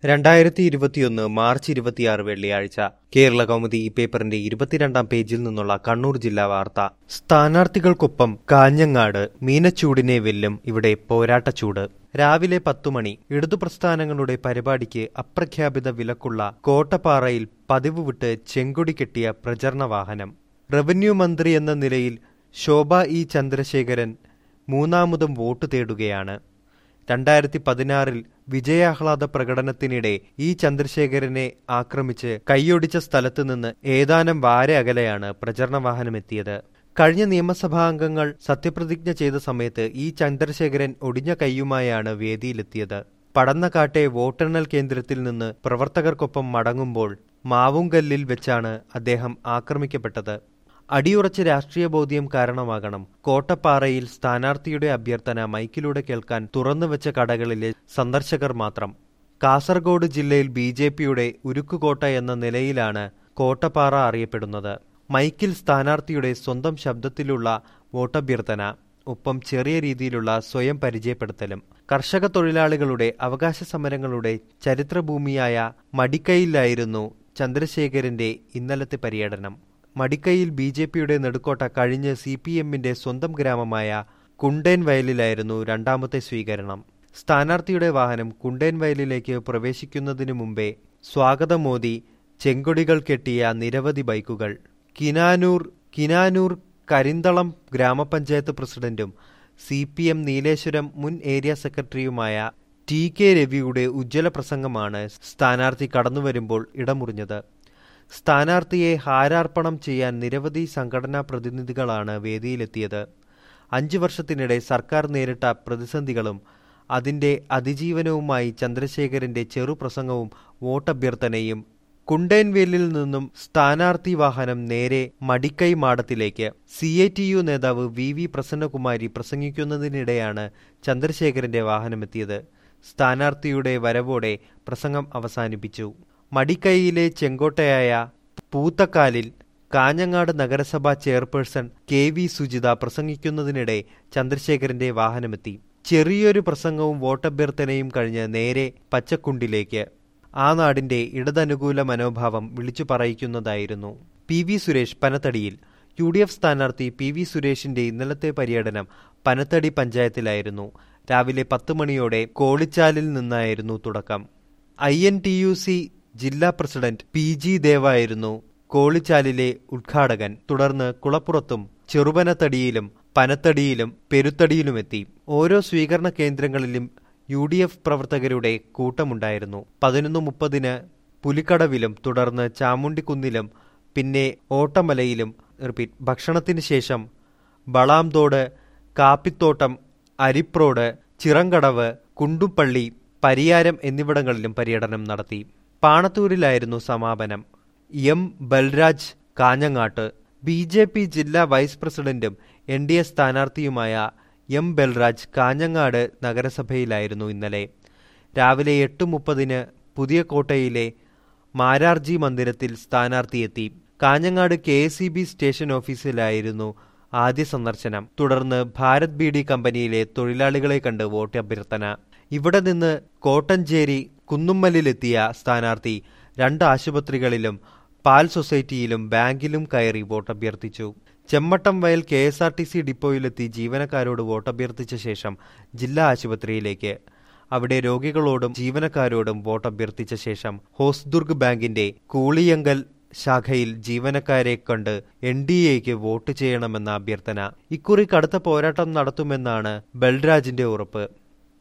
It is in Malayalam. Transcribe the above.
രണ്ടായിരത്തി ഇരുപത്തിയൊന്ന് മാർച്ച് ഇരുപത്തിയാറ് വെള്ളിയാഴ്ച കേരള കൗമുദി ഈ പേപ്പറിന്റെ ഇരുപത്തിരണ്ടാം പേജിൽ നിന്നുള്ള കണ്ണൂർ ജില്ലാ വാർത്ത സ്ഥാനാർത്ഥികൾക്കൊപ്പം കാഞ്ഞങ്ങാട് മീനച്ചൂടിനെ വെല്ലും ഇവിടെ പോരാട്ടച്ചൂട് രാവിലെ പത്തുമണി ഇടതു പ്രസ്ഥാനങ്ങളുടെ പരിപാടിക്ക് അപ്രഖ്യാപിത വിലക്കുള്ള കോട്ടപ്പാറയിൽ പതിവ് വിട്ട് ചെങ്കൊടി കെട്ടിയ പ്രചരണ വാഹനം റവന്യൂ മന്ത്രി എന്ന നിലയിൽ ശോഭ ഇ ചന്ദ്രശേഖരൻ മൂന്നാമതും വോട്ട് തേടുകയാണ് രണ്ടായിരത്തി പതിനാറിൽ വിജയാഹ്ലാദ പ്രകടനത്തിനിടെ ഇ ചന്ദ്രശേഖരനെ ആക്രമിച്ച് കൈയൊടിച്ച സ്ഥലത്ത് നിന്ന് ഏതാനും വാര അകലെയാണ് പ്രചരണ വാഹനമെത്തിയത് കഴിഞ്ഞ നിയമസഭാംഗങ്ങൾ സത്യപ്രതിജ്ഞ ചെയ്ത സമയത്ത് ഇ ചന്ദ്രശേഖരൻ ഒടിഞ്ഞ കൈയുമായാണ് വേദിയിലെത്തിയത് പടന്നക്കാട്ടെ വോട്ടെണ്ണൽ കേന്ദ്രത്തിൽ നിന്ന് പ്രവർത്തകർക്കൊപ്പം മടങ്ങുമ്പോൾ മാവുങ്കല്ലിൽ വെച്ചാണ് അദ്ദേഹം ആക്രമിക്കപ്പെട്ടത് അടിയുറച്ച രാഷ്ട്രീയ ബോധ്യം കാരണമാകണം കോട്ടപ്പാറയിൽ സ്ഥാനാർത്ഥിയുടെ അഭ്യർത്ഥന മൈക്കിലൂടെ കേൾക്കാൻ തുറന്നുവെച്ച കടകളിലെ സന്ദർശകർ മാത്രം കാസർഗോഡ് ജില്ലയിൽ ബി ജെ പിയുടെ ഉരുക്കുകോട്ട എന്ന നിലയിലാണ് കോട്ടപ്പാറ അറിയപ്പെടുന്നത് മൈക്കിൽ സ്ഥാനാർത്ഥിയുടെ സ്വന്തം ശബ്ദത്തിലുള്ള വോട്ടഭ്യർത്ഥന ഒപ്പം ചെറിയ രീതിയിലുള്ള സ്വയം പരിചയപ്പെടുത്തലും കർഷക തൊഴിലാളികളുടെ അവകാശ സമരങ്ങളുടെ ചരിത്രഭൂമിയായ മടിക്കയിലായിരുന്നു ചന്ദ്രശേഖരന്റെ ഇന്നലത്തെ പര്യടനം മടിക്കയിൽ ബി ജെ പിയുടെ നെടുക്കോട്ട കഴിഞ്ഞ് സി പി എമ്മിന്റെ സ്വന്തം ഗ്രാമമായ കുണ്ടേൻ വയലിലായിരുന്നു രണ്ടാമത്തെ സ്വീകരണം സ്ഥാനാർത്ഥിയുടെ വാഹനം കുണ്ടേൻ വയലിലേക്ക് പ്രവേശിക്കുന്നതിനു മുമ്പേ സ്വാഗതമോദി ചെങ്കൊടികൾ കെട്ടിയ നിരവധി ബൈക്കുകൾ കിനാനൂർ കിനാനൂർ കരിന്തളം ഗ്രാമപഞ്ചായത്ത് പ്രസിഡന്റും സി പി എം നീലേശ്വരം മുൻ ഏരിയ സെക്രട്ടറിയുമായ ടി കെ രവിയുടെ ഉജ്ജ്വല പ്രസംഗമാണ് സ്ഥാനാർത്ഥി കടന്നുവരുമ്പോൾ ഇടമുറിഞ്ഞത് സ്ഥാനാർത്ഥിയെ ഹാരാർപ്പണം ചെയ്യാൻ നിരവധി സംഘടനാ പ്രതിനിധികളാണ് വേദിയിലെത്തിയത് അഞ്ചു വർഷത്തിനിടെ സർക്കാർ നേരിട്ട പ്രതിസന്ധികളും അതിന്റെ അതിജീവനവുമായി ചന്ദ്രശേഖരന്റെ ചെറുപ്രസംഗവും വോട്ടഭ്യർത്ഥനയും കുണ്ടേൻവേലിൽ നിന്നും സ്ഥാനാർത്ഥി വാഹനം നേരെ മടിക്കൈ മാടത്തിലേക്ക് സി ഐ ടി യു നേതാവ് വി വി പ്രസന്നകുമാരി പ്രസംഗിക്കുന്നതിനിടെയാണ് ചന്ദ്രശേഖരന്റെ വാഹനമെത്തിയത് സ്ഥാനാർത്ഥിയുടെ വരവോടെ പ്രസംഗം അവസാനിപ്പിച്ചു മടിക്കൈയിലെ ചെങ്കോട്ടയായ പൂത്തക്കാലിൽ കാഞ്ഞങ്ങാട് നഗരസഭാ ചെയർപേഴ്സൺ കെ വി സുജിത പ്രസംഗിക്കുന്നതിനിടെ ചന്ദ്രശേഖരന്റെ വാഹനമെത്തി ചെറിയൊരു പ്രസംഗവും വോട്ടഭ്യർത്ഥനയും കഴിഞ്ഞ് നേരെ പച്ചക്കുണ്ടിലേക്ക് ആ നാടിന്റെ ഇടതനുകൂല മനോഭാവം വിളിച്ചു പറയിക്കുന്നതായിരുന്നു പി വി സുരേഷ് പനത്തടിയിൽ യു ഡി എഫ് സ്ഥാനാർത്ഥി പി വി സുരേഷിന്റെ ഇന്നലത്തെ പര്യടനം പനത്തടി പഞ്ചായത്തിലായിരുന്നു രാവിലെ പത്ത് മണിയോടെ കോളിച്ചാലിൽ നിന്നായിരുന്നു തുടക്കം I N T U C ജില്ലാ പ്രസിഡന്റ് പി ജി ദേവായിരുന്നു കോളിച്ചാലിലെ ഉദ്ഘാടകൻ തുടർന്ന് കുളപ്പുറത്തും ചെറുപനത്തടിയിലും പനത്തടിയിലും പെരുത്തടിയിലുമെത്തി ഓരോ സ്വീകരണ കേന്ദ്രങ്ങളിലും യു ഡി എഫ് പ്രവർത്തകരുടെ കൂട്ടമുണ്ടായിരുന്നു പതിനൊന്ന് മുപ്പതിന് പുലിക്കടവിലും തുടർന്ന് ചാമുണ്ടിക്കുന്നിലും പിന്നെ ഓട്ടമലയിലും റിപ്പീറ്റ് ഭക്ഷണത്തിന് ശേഷം ബളാംതോട് കാപ്പിത്തോട്ടം അരിപ്രോഡ് ചിറങ്കടവ് കുണ്ടുപ്പള്ളി പരിയാരം എന്നിവിടങ്ങളിലും പര്യടനം നടത്തി പാണത്തൂരിലായിരുന്നു സമാപനം എം ബൽരാജ് കാഞ്ഞങ്ങാട്ട് ബി ജെ പി ജില്ലാ വൈസ് പ്രസിഡന്റും എൻ ഡി എ സ്ഥാനാർത്ഥിയുമായ എം ബൽരാജ് കാഞ്ഞങ്ങാട് നഗരസഭയിലായിരുന്നു ഇന്നലെ രാവിലെ എട്ട് മുപ്പതിന് പുതിയ കോട്ടയിലെ മാരാർജി മന്ദിരത്തിൽ സ്ഥാനാർത്ഥിയെത്തി Kanhangad K S E B station ഓഫീസിലായിരുന്നു ആദ്യ സന്ദർശനം തുടർന്ന് ഭാരത് ബി ഡി കമ്പനിയിലെ തൊഴിലാളികളെ കണ്ട് വോട്ട് അഭ്യർത്ഥന ഇവിടെ നിന്ന് കോട്ടഞ്ചേരി കുന്നുമ്മലിലെത്തിയ സ്ഥാനാർത്ഥി രണ്ട് ആശുപത്രികളിലും പാൽ സൊസൈറ്റിയിലും ബാങ്കിലും കയറി വോട്ടഭ്യർത്ഥിച്ചു Chemmattam Vayal K S R T C ഡിപ്പോയിലെത്തി ജീവനക്കാരോട് വോട്ടഭ്യർത്ഥിച്ച ശേഷം ജില്ലാ ആശുപത്രിയിലേക്ക് അവിടെ രോഗികളോടും ജീവനക്കാരോടും വോട്ടഭ്യർത്ഥിച്ച ശേഷം ഹോസ്ദുർഗ് ബാങ്കിന്റെ കൂളിയങ്കൽ ശാഖയിൽ ജീവനക്കാരെ കണ്ട് എൻ ഡി എക്ക് വോട്ട് ചെയ്യണമെന്ന അഭ്യർത്ഥന ഇക്കുറി കടുത്ത പോരാട്ടം നടത്തുമെന്നാണ് ബൽരാജിന്റെ ഉറപ്പ്